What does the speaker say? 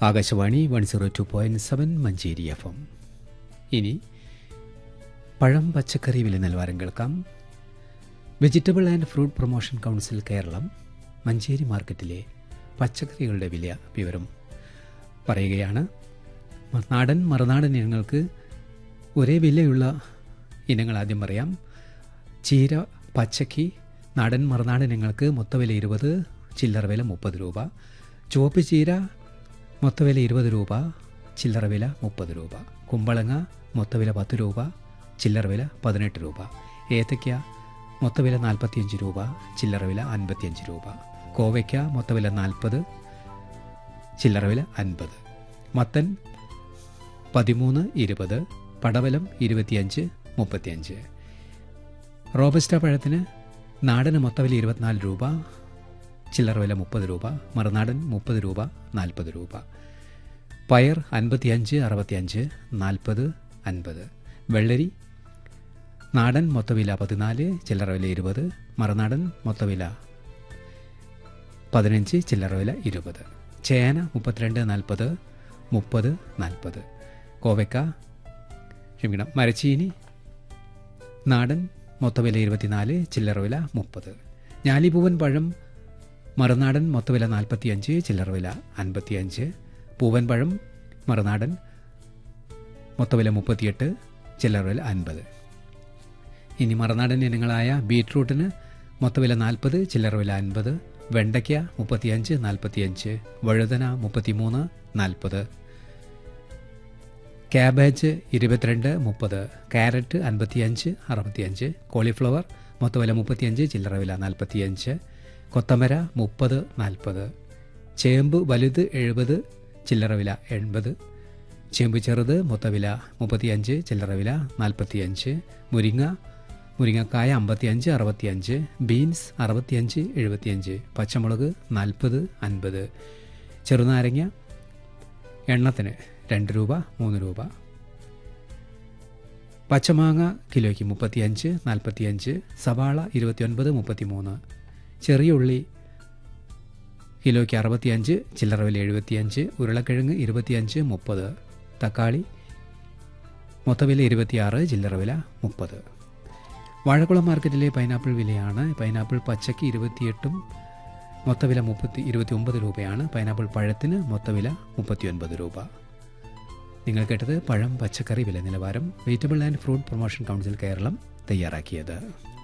Akashvani one zero two point seven Manjeri F M ഇനി പഴം പച്ചക്കറി വില നിലവാരം കേൾക്കാം vegetable and fruit promotion council Keralam Manjeri മാർക്കറ്റിലെ പച്ചക്കറികളുടെ വില വിവരം പറയുകയാണ് നാടൻ മറുനാടൻ ഇനങ്ങൾക്ക് ഒരേ വിലയുള്ള ഇനങ്ങൾ ആദ്യം പറയാം ചീര പച്ചക്കി നാടൻ മറുനാടൻ ഇനങ്ങൾക്ക് മൊത്തവില ഇരുപത് ചില്ലറ വില മുപ്പത് രൂപ ചുവപ്പ് ചീര മൊത്തവില ഇരുപത് രൂപ ചില്ലറ വില മുപ്പത് രൂപ കുമ്പളങ്ങ മൊത്തവില പത്ത് രൂപ ചില്ലറ വില പതിനെട്ട് രൂപ ഏത്തയ്ക്ക മൊത്തവില നാൽപ്പത്തിയഞ്ച് രൂപ ചില്ലറ വില അൻപത്തിയഞ്ച് രൂപ കോവയ്ക്ക മൊത്തവില നാൽപ്പത് ചില്ലറ വില അൻപത് മത്തൻ പതിമൂന്ന് ഇരുപത് പടവലം ഇരുപത്തിയഞ്ച് മുപ്പത്തിയഞ്ച് റോബസ്റ്റ പഴത്തിന് നാടന് മൊത്തവില ഇരുപത്തിനാല് രൂപ ചില്ലറ വില മുപ്പത് രൂപ മറുനാടൻ മുപ്പത് രൂപ നാൽപ്പത് രൂപ പയർ അൻപത്തിയഞ്ച് അറുപത്തിയഞ്ച് നാൽപ്പത് അൻപത് വെള്ളരി നാടൻ മൊത്തവില പതിനാല് ചില്ലറ വില ഇരുപത് മറുനാടൻ മൊത്തവില പതിനഞ്ച് ചില്ലറ വില ഇരുപത് ചേന മുപ്പത്തിരണ്ട് നാൽപ്പത് മുപ്പത് നാൽപ്പത് കോവയ്ക്ക ക്ഷമിക്കണം മരച്ചീനി നാടൻ മൊത്തവില ഇരുപത്തിനാല് ചില്ലറ വില മുപ്പത് ഞാലിപൂവൻ പഴം മറുനാടൻ മൊത്തവില നാൽപ്പത്തിയഞ്ച് ചില്ലറ വില അൻപത്തിയഞ്ച് പൂവൻ പഴം മറുനാടൻ മൊത്തവില മുപ്പത്തിയെട്ട് ചില്ലറ വില അൻപത് ഇനി മറുനാടൻ ഇനങ്ങളായ ബീട്രൂട്ടിന് മൊത്തവില നാൽപ്പത് ചില്ലറ വില അൻപത് വെണ്ടയ്ക്ക മുപ്പത്തിയഞ്ച് നാൽപ്പത്തിയഞ്ച് വഴുതന മുപ്പത്തിമൂന്ന് നാൽപ്പത് ക്യാബേജ് ഇരുപത്തിരണ്ട് മുപ്പത് ക്യാരറ്റ് അൻപത്തിയഞ്ച് അറുപത്തിയഞ്ച് കോളിഫ്ലവർ മൊത്തവില മുപ്പത്തിയഞ്ച് ചില്ലറ വില നാൽപ്പത്തിയഞ്ച് കൊത്തമര മുപ്പത് നാൽപ്പത് ചേമ്പ് വലുത് എഴുപത് ചില്ലറ വില എൺപത് ചേമ്പ് ചെറുത് മൊത്തവില മുപ്പത്തിയഞ്ച് ചില്ലറ വില നാൽപ്പത്തിയഞ്ച് മുരിങ്ങ മുരിങ്ങക്കായ അമ്പത്തിയഞ്ച് അറുപത്തിയഞ്ച് ബീൻസ് അറുപത്തിയഞ്ച് എഴുപത്തിയഞ്ച് പച്ചമുളക് നാൽപ്പത് അൻപത് ചെറുനാരങ്ങ എണ്ണത്തിന് രണ്ട് രൂപ മൂന്ന് രൂപ പച്ചമാങ്ങ കിലോയ്ക്ക് മുപ്പത്തിയഞ്ച് നാൽപ്പത്തിയഞ്ച് സവാള ഇരുപത്തിയൊൻപത് മുപ്പത്തിമൂന്ന് ചെറിയ ഉള്ളി കിലോയ്ക്ക് അറുപത്തിയഞ്ച് ചില്ലറ വില എഴുപത്തിയഞ്ച് ഉരുളക്കിഴങ്ങ് ഇരുപത്തിയഞ്ച് മുപ്പത് തക്കാളി മൊത്തവില ഇരുപത്തിയാറ് ചില്ലറ വില മുപ്പത് വാഴക്കുളം മാർക്കറ്റിലെ പൈനാപ്പിൾ വിലയാണ് പൈനാപ്പിൾ പച്ചയ്ക്ക് ഇരുപത്തിയെട്ടും മൊത്തവില മുപ്പത്തി ഇരുപത്തി ഒമ്പത് രൂപയാണ് പൈനാപ്പിൾ പഴത്തിന് മൊത്തവില മുപ്പത്തിയൊൻപത് രൂപ നിങ്ങൾ കേട്ടത് പഴം പച്ചക്കറി വില നിലവാരം vegetable and fruit promotion council Keralam തയ്യാറാക്കിയത്